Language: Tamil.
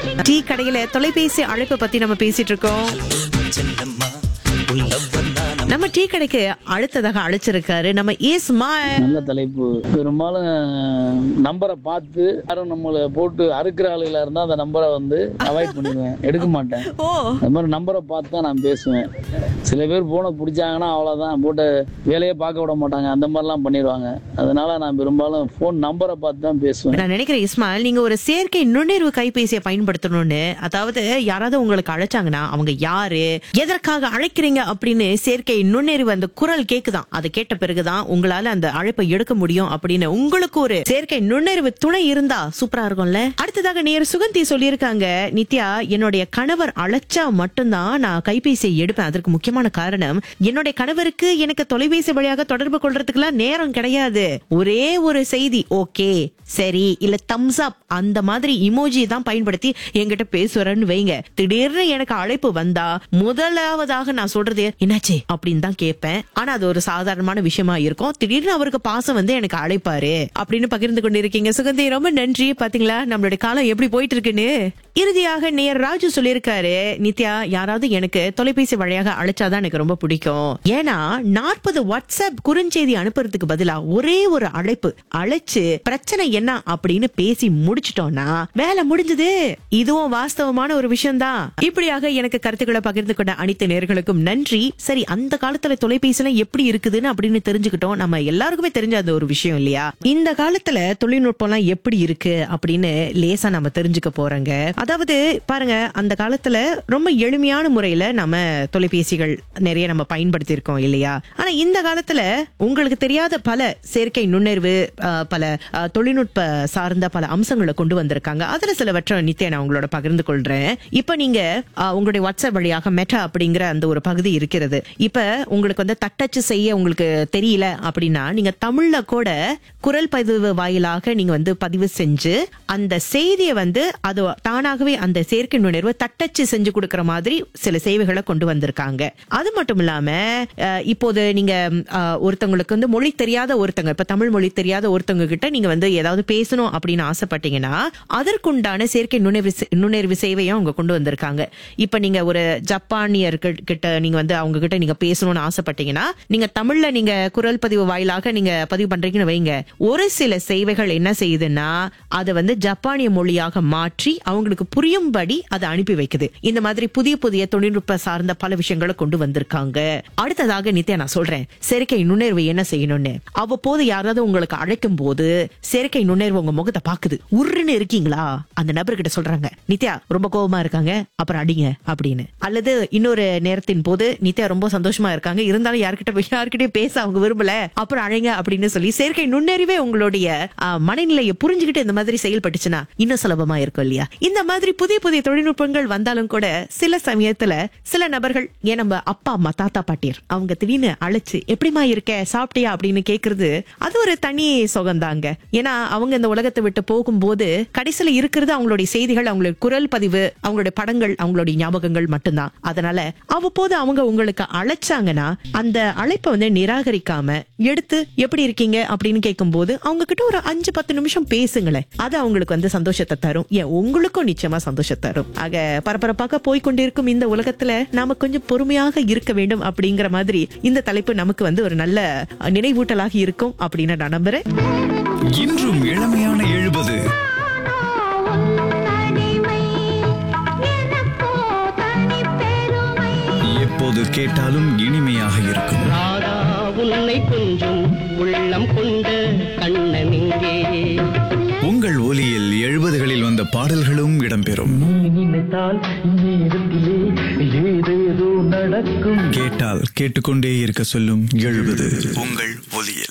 டீ கடையில தொலைபேசி அழைப்பு பத்தி நம்ம பேசிட்டு இருக்கோம் நம்ம டீ கடைக்கு அடுத்ததாக அழைச்சிருக்காரு நம்ம இஸ்மாயில் நல்ல தலைப்பு பெரும்பாலும் நம்பரை பார்த்து யாரும் நம்மளை போட்டு அறுக்கிற ஆளுகளா இருந்தா அந்த நம்பரை வந்து அவாய்ட் பண்ணிடுவேன் எடுக்க மாட்டேன் ஓ அது மாதிரி நம்பரை பார்த்து தான் நான் பேசுவேன் சில பேர் போனை பிடிச்சாங்கன்னா அவ்வளோதான் போட்டு வேலையே பார்க்க விட மாட்டாங்க அந்த மாதிரிலாம் பண்ணிடுவாங்க அதனால நான் பெரும்பாலும் ஃபோன் நம்பரை பார்த்து தான் பேசுவேன் நான் நினைக்கிறேன் இஸ்மாயில் நீங்க ஒரு செயற்கை நுண்ணறிவு கைபேசியை பயன்படுத்தணும்னு அதாவது யாராவது உங்களுக்கு அழைச்சாங்கன்னா அவங்க யாரு எதற்காக அழைக்கிறீங்க அப்படின்னு செயற்கை நுண்ணறிவு அந்த குரல் கேக்குதான் அதை கேட்ட பிறகுதான் உங்களால அந்த அழைப்பை எடுக்க முடியும் அப்படின்னு உங்களுக்கு ஒரு செயற்கை நுண்ணறிவு துணை இருந்தா சூப்பரா இருக்கும்ல அடுத்ததாக நேர் சுகந்தி சொல்லியிருக்காங்க நித்யா என்னுடைய கணவர் அழைச்சா மட்டும்தான் நான் கைபேசியை எடுப்பேன் அதற்கு முக்கியமான காரணம் என்னுடைய கணவருக்கு எனக்கு தொலைபேசி வழியாக தொடர்பு கொள்றதுக்குலாம் நேரம் கிடையாது ஒரே ஒரு செய்தி ஓகே சரி இல்ல தம்ஸ் அப் அந்த மாதிரி இமோஜி தான் பயன்படுத்தி என்கிட்ட பேசுறேன்னு வைங்க திடீர்னு எனக்கு அழைப்பு வந்தா முதலாவதாக நான் சொல்றது என்னாச்சு அப்படின்னு தான் கேட்பேன் ஆனா அது ஒரு சாதாரணமான விஷயமா இருக்கும் திடீர்னு அவருக்கு பாசம் வந்து எனக்கு அழைப்பாரு அப்படின்னு பகிர்ந்து கொண்டிருக்கீங்க சுகந்தி ரொம்ப நன்றி பாத்தீங்களா நம்மளுடைய காலம் எப்படி போயிட்டு இருக்குன்னு இறுதியாக நேர் ராஜு சொல்லியிருக்காரு நித்யா யாராவது எனக்கு தொலைபேசி வழியாக அழைச்சாதான் எனக்கு ரொம்ப பிடிக்கும் ஏன்னா நாற்பது வாட்ஸ்அப் குறுஞ்செய்தி அனுப்புறதுக்கு பதிலா ஒரே ஒரு அழைப்பு அழைச்சு பிரச்சனை என்ன அப்படின்னு பேசி முடிச்சிட்டோம்னா வேலை முடிஞ்சது இதுவும் வாஸ்தவமான ஒரு விஷயம்தான் இப்படியாக எனக்கு கருத்துக்களை பகிர்ந்து கொண்ட அனைத்து நேர்களுக்கும் நன்றி சரி அந்த காலத்துல தொலைபேசியில எப்படி இருக்குதுன்னு அப்படின்னு தெரிஞ்சுக்கிட்டோம் நம்ம எல்லாருக்குமே தெரிஞ்ச அந்த ஒரு விஷயம் இல்லையா இந்த காலத்துல தொழில்நுட்பம்லாம் எப்படி இருக்கு அப்படின்னு லேசா நம்ம தெரிஞ்சுக்க போறோங்க அதாவது பாருங்க அந்த காலத்துல ரொம்ப எளிமையான முறையில நம்ம தொலைபேசிகள் நிறைய நம்ம பயன்படுத்தி இருக்கோம் இல்லையா ஆனா இந்த காலத்துல உங்களுக்கு தெரியாத பல செயற்கை நுண்ணறிவு அஹ், பல அஹ், தொழில்நுட்ப சார்ந்த பல அம்சங்களை கொண்டு வந்திருக்காங்க அதுல சிலவற்றை நித்திய நான் உங்களோட பகிர்ந்து கொள்றேன் இப்ப நீங்க அஹ், உங்களுடைய வாட்ஸ்அப் வழியாக மெட்டா அப்படிங்கிற அந்த ஒரு பகுதி இருக்கிறது இப்ப உங்களுக்கு வந்து தட்டச்சு செய்ய உங்களுக்கு தெரியல அப்படின்னா நீங்க தமிழ்ல கூட குரல் பதிவு வாயிலாக நீங்க வந்து பதிவு செஞ்சு அந்த செய்தியை வந்து அது தானாகவே அந்த செயற்கை நுண்ணறிவு தட்டச்சு செஞ்சு கொடுக்கிற மாதிரி சில சேவைகளை கொண்டு வந்திருக்காங்க அது மட்டும் இல்லாம அஹ், இப்போது நீங்க அஹ், ஒருத்தவங்களுக்கு வந்து மொழி தெரியாத ஒருத்தங்க இப்ப தமிழ் மொழி தெரியாத ஒருத்தவங்க கிட்ட நீங்க வந்து ஏதாவது பேசணும் அப்படின்னு ஆசைப்பட்டீங்கன்னா அதற்குண்டான செயற்கை நுண்ணறிவு செ- நுண்ணறிவு சேவையும் அவங்க கொண்டு வந்திருக்காங்க இப்ப நீங்க ஒரு ஜப்பானியர்கள் கிட்ட நீங்க வந்து அவங்க கிட்ட நீங்க பேசணும்னு ஆசைப்பட்டீங்கன்னா நீங்க தமிழ்ல நீங்க குரல் பதிவு வாயிலாக நீங்க பதிவு பண்றீங்கன்னு வைங்க ஒரு சில சேவைகள் என்ன செய்யுதுன்னா அதை வந்து ஜப்பானிய மொழியாக மாற்றி அவங்களுக்கு புரியும்படி அதை அனுப்பி வைக்குது இந்த மாதிரி புதிய புதிய தொழில்நுட்ப சார்ந்த பல விஷயங்களை கொண்டு வந்திருக்காங்க அடுத்ததாக நித்யா நான் சொல்றேன் செயற்கை நுண்ணறிவு என்ன செய்யணும்னு அவ்வப்போது யாராவது உங்களுக்கு அழைக்கும் போது செயற்கை நுண்ணறிவு உங்க முகத்தை பாக்குது உருன்னு இருக்கீங்களா அந்த நபர்கிட்ட சொல்றாங்க நித்யா ரொம்ப கோபமா இருக்காங்க அப்புறம் அடிங்க அப்படின்னு அல்லது இன்னொரு நேரத்தின் போது நித்யா ரொம்ப சந்தோஷமா இருக்காங்க இருந்தாலும் யார்கிட்ட யார்கிட்டயும் பேச அவங்க விரும்பல அப்புறம் அழைங்க அப்படின்னு சொல்லி செயற்கை நுண்ணறிவே உங்களுடைய ஆ, மனநிலையை புரிஞ்சுக்கிட்டு இந்த மாதிரி செயல்பட்டுச்சுன்னா இன்னும் சுலபமா இருக்கும் இல்லையா இந்த மாதிரி புதிய புதிய தொழில்நுட்பங்கள் வந்தாலும் கூட சில சமயத்துல சில நபர்கள் ஏன் நம்ம அப்பா அம்மா தாத்தா பாட்டியர் அவங்க திடீர்னு அழைச்சு எப்படிமா இருக்க சாப்பிட்டியா அப்படின்னு கேக்குறது அது ஒரு தனி சுகம்தாங்க ஏன்னா அவங்க இந்த உலகத்தை விட்டு போகும்போது கடைசியில இருக்கிறது அவங்களுடைய செய்திகள் அவங்களுடைய குரல் பதிவு அவங்களுடைய படங்கள் அவங்களுடைய ஞாபகங்கள் மட்டும்தான் அதனால அவ்வப்போது அவங்க உங்களுக்கு அழைச்சாங்கன்னா அந்த அழைப்பை வந்து நிராகரிக்காம எடுத்து எப்படி இருக்கீங்க அப்படின்னு கேட்கும்போது அவங்க கிட்ட ஒரு அஞ்சு பத்து நிமிஷம் பேசுங்களேன் அது அவங்களுக்கு வந்து சந்தோஷத்தை தரும் ஏன் உங்களுக்கும் நிச்சயமா சந்தோஷத்தை தரும் ஆக பரபரப்பாக போய்க்கொண்டிருக்கும் இந்த உலகத்துல நாம கொஞ்சம் பொறுமையாக இருக்க வேண்டும் அப்படிங்கிற மாதிரி இந்த தலைப்பு நமக்கு வந்து ஒரு நல்ல அஹ், நினைவூட்டலாக இருக்கும் அப்படின்னு நான் நம்புறேன் இன்றும் இளமையான எழுபது எப்போது கேட்டாலும் இனிமையாக இருக்கும் ராதா உன்னை கொஞ்சம் உள்ளம் கொண்ட கண்ணன் இங்கே உங்கள் ஒலியில் எழுபதுகளில் வந்த பாடல்களும் இடம்பெறும் நீ நினைத்தால் நேரத்திலே ஏதேதோ நடக்கும் கேட்டால் கேட்டுக்கொண்டே இருக்க சொல்லும் எழுபது உங்கள் ஒலியில்